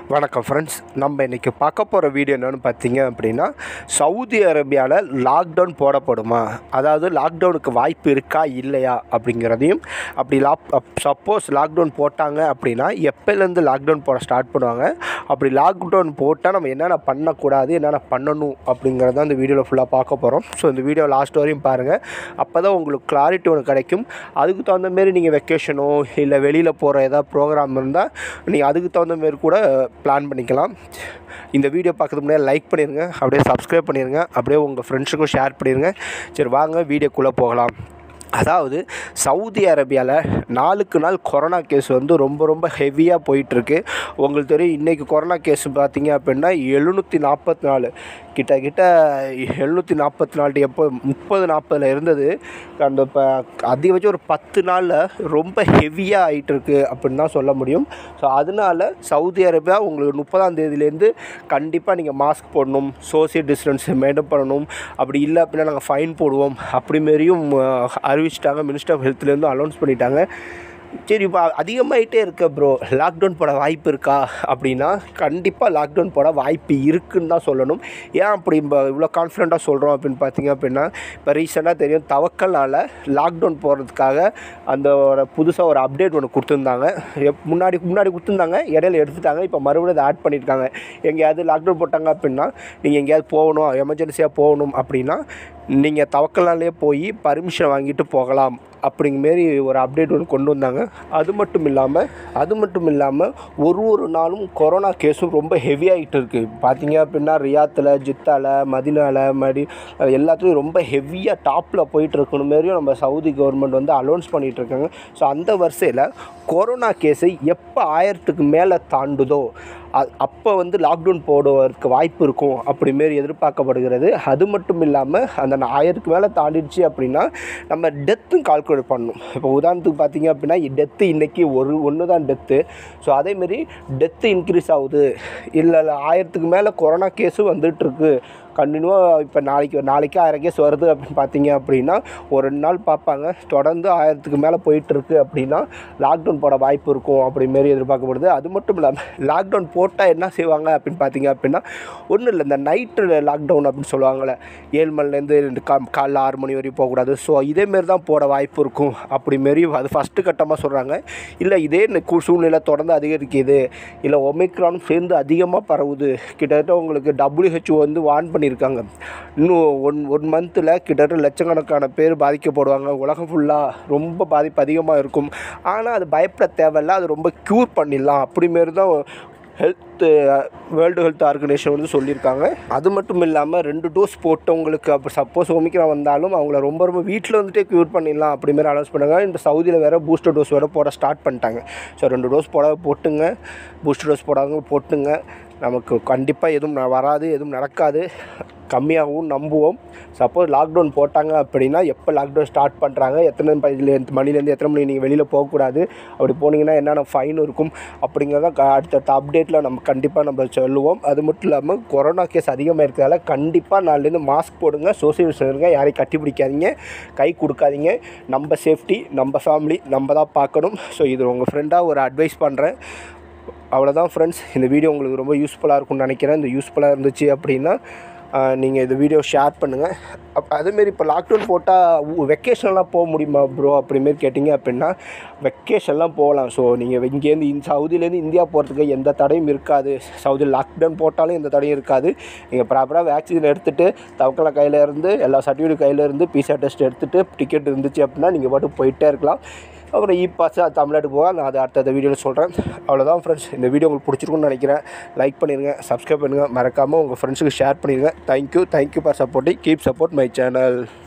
வணக்கம் ஃப்ரெண்ட்ஸ் நம்ம இன்றைக்கி பார்க்க போகிற வீடியோ என்னென்னு பார்த்தீங்க அப்படின்னா சவுதி அரேபியாவில் லாக்டவுன் போடப்படுமா அதாவது லாக்டவுனுக்கு வாய்ப்பு இருக்கா இல்லையா அப்படிங்கிறதையும் அப்படி லாப் சப்போஸ் லாக்டவுன் போட்டாங்க அப்படின்னா எப்போலேருந்து லாக்டவுன் போட ஸ்டார்ட் பண்ணுவாங்க அப்படி லாக்டவுன் போட்டால் நம்ம என்னென்ன பண்ணக்கூடாது என்னென்ன பண்ணணும் அப்படிங்கிறத இந்த வீடியோவில் ஃபுல்லாக பார்க்க போகிறோம் ஸோ இந்த வீடியோ லாஸ்ட் வரையும் பாருங்கள் அப்போ தான் உங்களுக்கு கிளாரிட்டி ஒன்று கிடைக்கும் அதுக்கு தகுந்த மாரி நீங்கள் வெக்கேஷனோ இல்லை வெளியில் போகிற ஏதாவது ப்ரோக்ராம் இருந்தால் நீங்கள் அதுக்கு தகுந்த மாரி கூட பிளான் பண்ணிக்கலாம் இந்த வீடியோ பார்க்கறதுக்கு முன்னாடி லைக் பண்ணிடுங்க அப்படியே சப்ஸ்கிரைப் பண்ணிடுங்க அப்படியே உங்கள் ஃப்ரெண்ட்ஸுக்கும் ஷேர் பண்ணிடுங்க சரி வாங்க வீடியோக்குள்ளே போகலாம் அதாவது சவுதி அரேபியாவில் நாளுக்கு நாள் கொரோனா கேஸ் வந்து ரொம்ப ரொம்ப ஹெவியாக போயிட்டுருக்கு உங்களுக்கு தெரியும் இன்றைக்கி கொரோனா கேஸ் பார்த்தீங்க அப்படின்னா எழுநூற்றி நாற்பத்தி நாலு கிட்டக்கிட்ட எழுநூற்றி நாற்பத்தி நாலு எப்போ முப்பது நாற்பதில் இருந்தது அந்த இப்போ அதிகபட்சம் ஒரு பத்து நாளில் ரொம்ப ஹெவியாக ஆகிட்டுருக்கு அப்படின்னு தான் சொல்ல முடியும் ஸோ அதனால சவுதி அரேபியா உங்களுக்கு முப்பதாம் தேதியிலேருந்து கண்டிப்பாக நீங்கள் மாஸ்க் போடணும் சோசியல் டிஸ்டன்ஸ் மெயின்டைன் பண்ணணும் அப்படி இல்லை அப்படின்னா நாங்கள் ஃபைன் போடுவோம் அப்படி மாரியும் அஹ், அறிவிச்சிட்டாங்க மினிஸ்டர் ஆஃப் ஹெல்த்லேருந்து அனௌன்ஸ் பண்ணிட்டாங்க சரி இப்போ அதிகமாகிட்டே இருக்க ப்ரோ லாக்டவுன் போட வாய்ப்பு இருக்கா அப்படின்னா கண்டிப்பாக லாக்டவுன் போட வாய்ப்பு இருக்குன்னு தான் சொல்லணும் ஏன் அப்படி இப்போ இவ்வளோ கான்ஃபிடண்ட்டாக சொல்கிறோம் அப்படின்னு பார்த்தீங்க அப்படின்னா இப்போ ரீசெண்டாக தெரியும் தவக்கல்னால லாக்டவுன் போடுறதுக்காக அந்த ஒரு புதுசாக ஒரு அப்டேட் ஒன்று கொடுத்துருந்தாங்க எப் முன்னாடி முன்னாடி கொடுத்துருந்தாங்க இடையில எடுத்துட்டாங்க இப்போ மறுபடியும் அதை ஆட் பண்ணியிருக்காங்க எங்கேயாவது லாக்டவுன் போட்டாங்க அப்படின்னா நீங்கள் எங்கேயாவது போகணும் எமர்ஜென்சியாக போகணும் அப்படின்னா நீங்கள் தவக்கல்னாலே போய் பர்மிஷன் வாங்கிட்டு போகலாம் அப்படிங்க மாரி ஒரு அப்டேட் ஒன்று கொண்டு வந்தாங்க அது மட்டும் இல்லாமல் அது மட்டும் இல்லாமல் ஒரு ஒரு நாளும் கொரோனா கேஸும் ரொம்ப ஹெவியாகிட்டு இருக்குது பார்த்தீங்க அப்படின்னா ரியாத்தில் ஜித்தாவில் மதினாவில் மடி எல்லாத்துலேயும் ரொம்ப ஹெவியாக டாப்பில் போயிட்டு இருக்கணும் மாரியும் நம்ம சவுதி கவர்மெண்ட் வந்து அலௌன்ஸ் பண்ணிகிட்டு இருக்காங்க ஸோ அந்த வரிசையில் கொரோனா கேஸை எப்போ ஆயிரத்துக்கு மேலே தாண்டுதோ அ- அப்போ வந்து லாக்டவுன் போடுவதற்கு வாய்ப்பு இருக்கும் அப்படி மாரி எதிர்பார்க்கப்படுகிறது அது மட்டும் இல்லாமல் அந்த ஆயிரத்துக்கு மேலே தாண்டிடுச்சு அப்படின்னா நம்ம டெத்தும் கால்குலேட் பண்ணணும் இப்போ உதாரணத்துக்கு பார்த்தீங்க அப்படின்னா டெத்து இன்றைக்கி ஒரு ஒன்று தான் டெத்து ஸோ அதேமாரி டெத்து இன்க்ரீஸ் ஆகுது இல்லை இல்லை ஆயிரத்துக்கு மேலே கொரோனா கேஸும் வந்துட்டுருக்கு கண்டினியூவாக இப்போ நாளைக்கு நாளைக்கு ஆயிரம் கேஸ் வருது அப்படின்னு பார்த்தீங்க அப்படின்னா ஒரு ரெண்டு நாள் பார்ப்பாங்க தொடர்ந்து ஆயிரத்துக்கு மேலே போயிட்டுருக்கு அப்படின்னா லாக்டவுன் போட வாய்ப்பு இருக்கும் அப்படி மாரி எதிர்பார்க்கப்படுது அது மட்டும் இல்லாமல் லாக்டவுன் போட்டால் என்ன செய்வாங்க அப்படின்னு பார்த்தீங்க அப்படின்னா ஒன்றும் இல்லை இந்த நைட்டு லாக்டவுன் அப்படின்னு சொல்லுவாங்கள்ல ஏழு மணிலேருந்து ரெண்டு கா காலைல ஆறு மணி வரையும் போகக்கூடாது ஸோ இதேமாரி தான் போட வாய்ப்பு இருக்கும் அப்படி மாரி அது ஃபஸ்ட்டு கட்டமாக சொல்கிறாங்க இல்லை இதே ந- கு- சூழ்நிலை தொடர்ந்து அதிகரிக்குது இல்லை ஒமிக்ரானும் சேர்ந்து அதிகமாக பரவுது கிட்டத்தட்ட உங்களுக்கு WHO வந்து வார்ன் பண்ணியிருக்காங்க இன்னும் ஒன் ஒன் மந்தில் கிட்டத்தட்ட லட்சக்கணக்கான பேர் பாதிக்கப்படுவாங்க உலகம் ஃபுல்லாக ரொம்ப பாதிப்பு அதிகமாக இருக்கும் ஆனால் அது பயப்பட தேவையில்ல அது ரொம்ப க்யூர் பண்ணிடலாம் அப்படி மாரி தான் ஹெல்த்து வேர்ல்டு ஹெல்த் ஆர்கனைசேஷன் வந்து சொல்லியிருக்காங்க அது மட்டும் இல்லாமல் ரெண்டு டோஸ் போட்டவங்களுக்கு அப்போ சப்போஸ் ஒமிக்ரான் வந்தாலும் அவங்கள ரொம்ப ரொம்ப வீட்டில் வந்துட்டே க்யூர் பண்ணிடலாம் அப்படி மாதிரி அனௌன்ஸ் பண்ணாங்க இந்த சவுதியில் வேறு பூஸ்டர் டோஸ் வேறு போட ஸ்டார்ட் பண்ணிட்டாங்க ஸோ ரெண்டு டோஸ் போட போட்டுங்க பூஸ்டர் டோஸ் போடாங்க போட்டுங்க நமக்கு கண்டிப்பாக எதுவும் ந- வராது எதுவும் நடக்காது கம்மியாகவும் நம்புவோம் சப்போஸ் லாக்டவுன் போட்டாங்க அப்படின்னா எப்போ லாக்டவுன் ஸ்டார்ட் பண்ணுறாங்க எத்தனை ப- இதுல எந்த மணிலேருந்து எத்தனை மணி நீங்கள் வெளியில் போகக்கூடாது அப்படி போனீங்கன்னா என்னென்ன ஃபைன் இருக்கும் அப்படிங்கிறத க- அடுத்தடுத்த அப்டேட்டில் நம்ம கண்டிப்பாக நம்ம சொல்லுவோம் அது மட்டும் இல்லாமல் கொரோனா கேஸ் அதிகமாக இருக்கிறதால கண்டிப்பாக நாளிலேருந்து மாஸ்க் போடுங்க சோசியல் இருங்க யாரையும் கட்டி பிடிக்காதீங்க கை கொடுக்காதீங்க நம்ம சேஃப்டி நம்ம ஃபேமிலி நம்ம தான் பார்க்கணும் ஸோ இது உங்கள் ஃப்ரெண்டாக ஒரு அட்வைஸ் பண்ணுறேன் அவ்வளோதான் ஃப்ரெண்ட்ஸ் இந்த வீடியோ உங்களுக்கு ரொம்ப யூஸ்ஃபுல்லாக இருக்கும்னு நினைக்கிறேன் இந்த யூஸ்ஃபுல்லாக இருந்துச்சு அப்படின்னா நீங்கள் இந்த வீடியோ ஷேர் பண்ணுங்கள் அப் அதேமாரி இப்போ லாக்டவுன் போட்டால் வெக்கேஷன்லாம் போக முடியுமா ப்ரோ அப்படிமாரி கேட்டிங்க அப்படின்னா வெக்கேஷன்லாம் போகலாம் ஸோ நீங்கள் இங்கேருந்து இந்த சவுதியிலேருந்து இந்தியா போகிறதுக்கு எந்த தடையும் இருக்காது சவுதி லாக்டவுன் போட்டாலும் எந்த தடையும் இருக்காது நீங்கள் ப்ராப்பராக வேக்சின் எடுத்துகிட்டு தவக்கலை கையில் இருந்து எல்லா சர்டிஃபிகேட் கையில் இருந்து பிசா டெஸ்ட் எடுத்துகிட்டு டிக்கெட் இருந்துச்சு அப்படின்னா நீங்கள் பாட்டு போயிட்டே இருக்கலாம் அப்புறம் இ பாஸ் தமிழ்நாட்டுக்கு போக நான் அதை அடுத்த வீடியோவில் சொல்கிறேன் அவ்வளோதான் ஃப்ரெண்ட்ஸ் இந்த வீடியோ உங்களுக்கு பிடிச்சிருக்குன்னு நினைக்கிறேன் லைக் பண்ணிடுங்க சப்ஸ்கிரைப் பண்ணுங்கள் மறக்காமல் உங்கள் ஃப்ரெண்ட்ஸுக்கு ஷேர் பண்ணிடுங்க thank you thank you for supporting keep support my channel